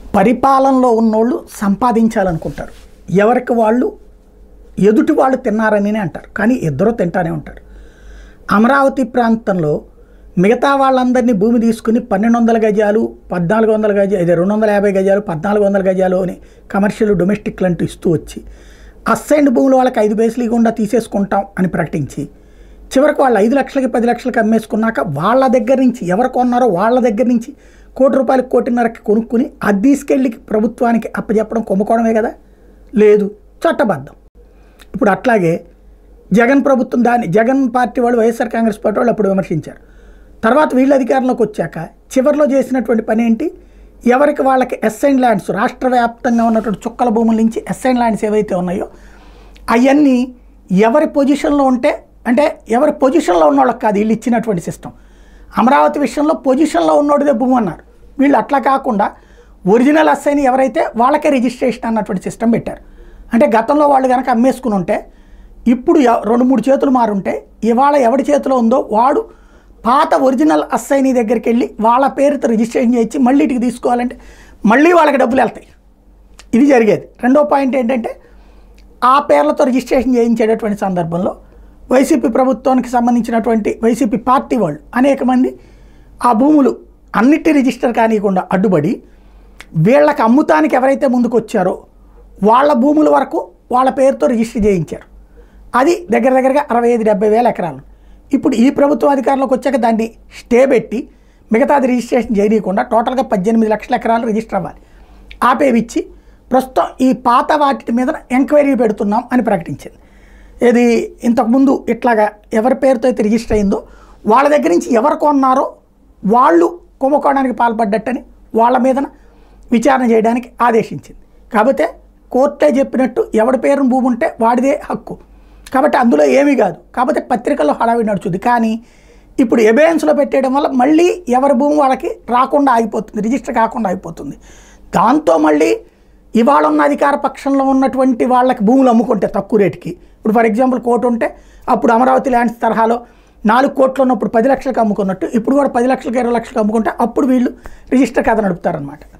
పరిపాలనలో ఉన్నోళ్ళు సంపాదించాలనుకుంటారు ఎవరికి వాళ్ళు ఎదుటి వాళ్ళు తిన్నారని అంటారు కానీ ఇద్దరు తింటానే ఉంటారు అమరావతి ప్రాంతంలో మిగతా వాళ్ళందరినీ భూమి తీసుకుని పన్నెండు వందల గజాలు పద్నాలుగు వందల గజాలు ఇది రెండు వందల యాభై గజాలు పద్నాలుగు వందల గజాలు అని కమర్షియల్ డొమెస్టిక్ అంటూ ఇస్తూ వచ్చి అస్సైన్డ్ భూములు వాళ్ళకి ఐదు బేసులు ఇవ్వకుండా తీసేసుకుంటాం అని ప్రకటించి చివరికి వాళ్ళు ఐదు లక్షలకి పది లక్షలకి అమ్మేసుకున్నాక వాళ్ళ దగ్గర నుంచి ఎవరు కొన్నారో వాళ్ళ దగ్గర నుంచి కోటి రూపాయలకి కోటిన్నరకి కొనుక్కుని అది తీసుకెళ్ళి ప్రభుత్వానికి అప్పచెప్పడం కొమ్ముకోవడమే కదా లేదు చట్టబద్ధం ఇప్పుడు అట్లాగే జగన్ ప్రభుత్వం దాన్ని జగన్ పార్టీ వాళ్ళు వైఎస్ఆర్ కాంగ్రెస్ పార్టీ వాళ్ళు అప్పుడు విమర్శించారు తర్వాత వీళ్ళు అధికారంలోకి వచ్చాక చివరిలో చేసినటువంటి పని ఏంటి ఎవరికి వాళ్ళకి ఎస్ఐన్ ల్యాండ్స్ రాష్ట్ర వ్యాప్తంగా ఉన్నటువంటి చుక్కల భూముల నుంచి ఎస్ఐన్ ల్యాండ్స్ ఏవైతే ఉన్నాయో అవన్నీ ఎవరి పొజిషన్లో ఉంటే అంటే ఎవరి పొజిషన్లో ఉన్న వాళ్ళకి కాదు వీళ్ళు ఇచ్చినటువంటి సిస్టమ్ అమరావతి విషయంలో పొజిషన్లో ఉన్నోడిదే భూమి అన్నారు వీళ్ళు అట్లా కాకుండా ఒరిజినల్ అస్సైన్ ఎవరైతే వాళ్ళకే రిజిస్ట్రేషన్ అన్నటువంటి సిస్టమ్ పెట్టారు అంటే గతంలో వాళ్ళు కనుక అమ్మేసుకుని ఉంటే ఇప్పుడు ఎవ- రెండు మూడు చేతులు మారుంటే ఇవాళ ఎవడి చేతిలో ఉందో వాడు పాత ఒరిజినల్ అస్సైని దగ్గరికి వెళ్ళి వాళ్ళ పేరుతో రిజిస్ట్రేషన్ చేయించి మళ్ళీ ఇటుకి తీసుకోవాలంటే మళ్ళీ వాళ్ళకి డబ్బులు వెళ్తాయి ఇది జరిగేది రెండో పాయింట్ ఏంటంటే ఆ పేర్లతో రిజిస్ట్రేషన్ చేయించేటటువంటి సందర్భంలో వైసీపీ ప్రభుత్వానికి సంబంధించినటువంటి వైసీపీ పార్టీ వాళ్ళు అనేక మంది ఆ భూములు అన్నిటి రిజిస్టర్ కానియకుండా అడ్డుపడి వీళ్ళకి అమ్ముతానికి ఎవరైతే ముందుకు వచ్చారో వాళ్ళ భూముల వరకు వాళ్ళ పేరుతో రిజిస్టర్ చేయించారు అది దగ్గర దగ్గరగా అరవై ఐదు డెబ్బై వేల ఎకరాలు ఇప్పుడు ఈ ప్రభుత్వం అధికారంలోకి వచ్చాక దాన్ని స్టే పెట్టి మిగతాది రిజిస్ట్రేషన్ చేయనీయకుండా టోటల్గా పద్దెనిమిది లక్షల ఎకరాలు రిజిస్టర్ అవ్వాలి ఆపేవిచ్చి ప్రస్తుతం ఈ పాత వాటి మీద ఎంక్వైరీ పెడుతున్నాం అని ప్రకటించింది ఇది ఇంతకుముందు ఇట్లాగా ఎవరి పేరుతో అయితే రిజిస్టర్ అయిందో వాళ్ళ దగ్గర నుంచి ఎవరు కొన్నారో వాళ్ళు కుంభకోణానికి పాల్పడ్డట్టని వాళ్ళ మీదన విచారణ చేయడానికి ఆదేశించింది కాకపోతే కోర్టే చెప్పినట్టు ఎవడి పేరున భూమి ఉంటే వాడిదే హక్కు కాబట్టి అందులో ఏమీ కాదు కాకపోతే పత్రికల్లో హడావిడి నడుచుద్ది కానీ ఇప్పుడు ఎబేయన్స్లో పెట్టేయడం వల్ల మళ్ళీ ఎవరి భూమి వాళ్ళకి రాకుండా ఆగిపోతుంది రిజిస్టర్ కాకుండా ఆగిపోతుంది దాంతో మళ్ళీ ఇవాళ ఉన్న అధికార పక్షంలో ఉన్నటువంటి వాళ్ళకి భూములు అమ్ముకుంటే తక్కువ రేటుకి ఇప్పుడు ఫర్ ఎగ్జాంపుల్ కోటి ఉంటే అప్పుడు అమరావతి ల్యాండ్స్ తరహాలో నాలుగు కోట్లు ఉన్నప్పుడు పది లక్షలకు అమ్ముకున్నట్టు ఇప్పుడు కూడా పది లక్షలకు ఇరవై లక్షలకు అమ్ముకుంటే అప్పుడు వీళ్ళు రిజిస్టర్ కథ నడుపుతారనమాట